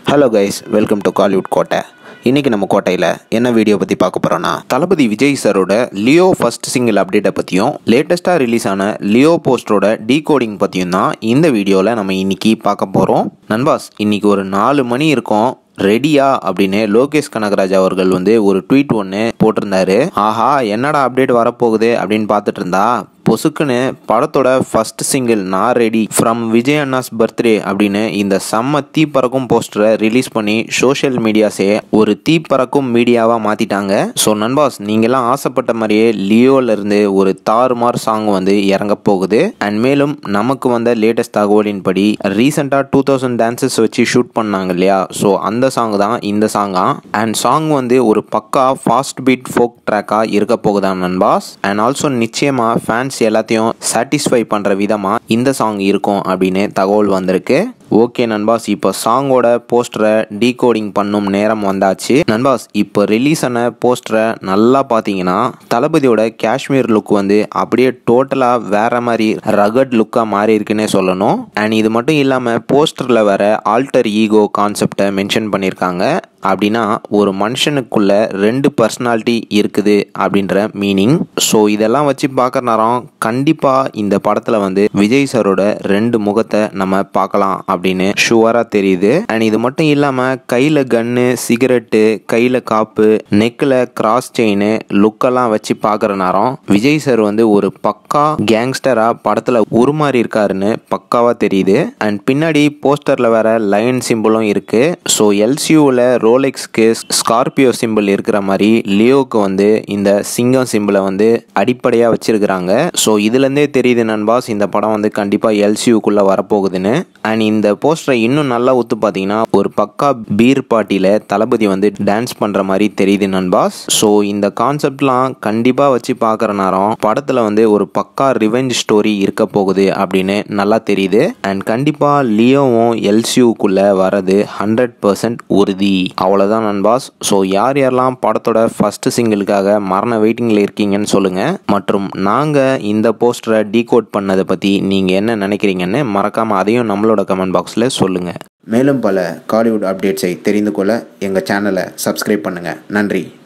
hello guys welcome to Kollywood Kottai இன்றைக்கி நம்ம கோட்டையில் என்ன வீடியோ பற்றி பார்க்க போகிறோன்னா தளபதி விஜய் சரோட லியோ ஃபர்ஸ்ட் சிங்கிள் அப்டேட்டை பற்றியும் லேட்டஸ்ட்டாக ரிலீஸ் ஆன லியோ போஸ்டரோட டீகோடிங் பற்றியும் தான் இந்த வீடியோவில் நம்ம இன்னைக்கு பார்க்க போகிறோம் நண்பாஸ் இன்னைக்கு ஒரு நாலு மணி இருக்கும் ரெடியா அப்படின்னு லோகேஷ் கனகராஜ் அவர்கள் வந்து ஒரு ட்வீட் ஒன்று போட்டிருந்தாரு ஆஹா என்னடா அப்டேட் வரப்போகுது அப்படின்னு பார்த்துட்டு இருந்தா பொசுக்குன்னு படத்தோட ஃபர்ஸ்ட் சிங்கிள் நான் ரெடி ஃப்ரம் விஜய் அண்ணாஸ் பர்த்டே அப்படின்னு இந்த செம்ம தீ பறக்கும் போஸ்டரை ரிலீஸ் பண்ணி சோஷியல் மீடியாஸே ஒரு தீ பறக்கும் மீடியாவாக மாற்றிட்டாங்க ஸோ நண்பாஸ் நீங்கள்லாம் ஆசைப்பட்ட மாதிரியே லியோல இருந்து ஒரு தாறுமார் சாங் வந்து இறங்க போகுது அண்ட் மேலும் நமக்கு வந்த லேட்டஸ்ட் தகவலின்படி ரீசெண்டாக டூ தௌசண்ட் டான்சஸ் வச்சு ஷூட் பண்ணாங்க இல்லையா ஸோ அந்த சாங் தான் இந்த சாங்கா அண்ட் சாங் வந்து ஒரு பக்கா ஃபாஸ்ட் பீட் ஃபோக் ட்ராக்காக இருக்க போகுதான் நண்பாஸ் அண்ட் ஆல்சோ நிச்சயமாக ஃபேன்ஸ் எல்லாத்தையும் சாட்டிஸ்ஃபை பண்ணுற விதமாக இந்த சாங் இருக்கும் அப்படின்னு தகவல் வந்திருக்கு ஓகே நண்பாஸ் இப்போ சாங்கோட போஸ்டரை டீகோடிங் பண்ணும் நேரம் வந்தாச்சு நண்பாஸ் இப்போ ரிலீஸ் ஆன போஸ்டரை நல்லா பார்த்தீங்கன்னா தளபதியோட காஷ்மீர் லுக் வந்து அப்படியே டோட்டலாக வேற மாதிரி ரகட் லுக்காக மாறி இருக்குன்னே சொல்லணும் அண்ட் இது மட்டும் இல்லாமல் போஸ்டரில் வர ஆல்டர் ஈகோ கான்செப்டை மென்ஷன் பண்ணியிருக்காங்க அப்படின்னா ஒரு மனுஷனுக்குள்ள ரெண்டு பர்சனாலிட்டி இருக்குது அப்படின்ற மீனிங் ஸோ இதெல்லாம் வச்சு பார்க்குற நேரம் கண்டிப்பாக இந்த படத்தில் வந்து விஜய் சாரோட ரெண்டு முகத்தை நம்ம பார்க்கலாம் அப்படின்னு ஷுவராக தெரியுது அண்ட் இது மட்டும் இல்லாமல் கையில் கன்னு சிகரெட்டு கையில் காப்பு நெக்கில் கிராஸ் செயின் லுக்கெல்லாம் வச்சு பார்க்குற நேரம் விஜய் சார் வந்து ஒரு பக்கா கேங்ஸ்டராக படத்தில் உருமாறி இருக்காருன்னு பக்காவாக தெரியுது அண்ட் பின்னாடி போஸ்டரில் வேற லைன் சிம்பிளும் இருக்குது ஸோ எல்சியூவில் ரோலெக்ஸ்க்கு ஸ்கார்பியோ சிம்பிள் இருக்கிற மாதிரி லியோக்கு வந்து இந்த சிங்கம் சிம்பிளை வந்து அடிப்படையாக வச்சிருக்கிறாங்க ஸோ இதுலேருந்தே தெரியுது நண்பாஸ் இந்த படம் வந்து கண்டிப்பாக எல்சியூக்குள்ளே வரப்போகுதுன்னு அண்ட் இந்த போஸ்டரை இன்னும் நல்லா ஒத்து பார்த்தீங்கன்னா ஒரு பக்கா பீர் பார்ட்டியில் தளபதி வந்து டான்ஸ் பண்ணுற மாதிரி தெரியுது நண்பாஸ் ஸோ இந்த கான்செப்ட்லாம் கண்டிப்பாக வச்சு பார்க்குற நேரம் படத்தில் வந்து ஒரு பக்கா ரிவெஞ்ச் ஸ்டோரி இருக்க போகுது அப்படின்னு நல்லா தெரியுது அண்ட் கண்டிப்பாக லியோவும் எல்சியூக்குள்ளே வரது ஹண்ட்ரட் பர்சன்ட் உறுதி அவ்வளோதான் நண்பாஸ் ஸோ யார் யாரெல்லாம் படத்தோட ஃபர்ஸ்ட் சிங்கிளுக்காக மரண வெயிட்டிங்கில் இருக்கீங்கன்னு சொல்லுங்கள் மற்றும் நாங்கள் இந்த போஸ்டரை டீகோட் பண்ணதை பற்றி நீங்கள் என்ன நினைக்கிறீங்கன்னு மறக்காமல் அதையும் நம்மளோட கமெண்ட் பாக்ஸில் சொல்லுங்கள் மேலும் பல காலிவுட் அப்டேட்ஸை தெரிந்து கொள்ள எங்கள் சேனலை சப்ஸ்கிரைப் பண்ணுங்கள் நன்றி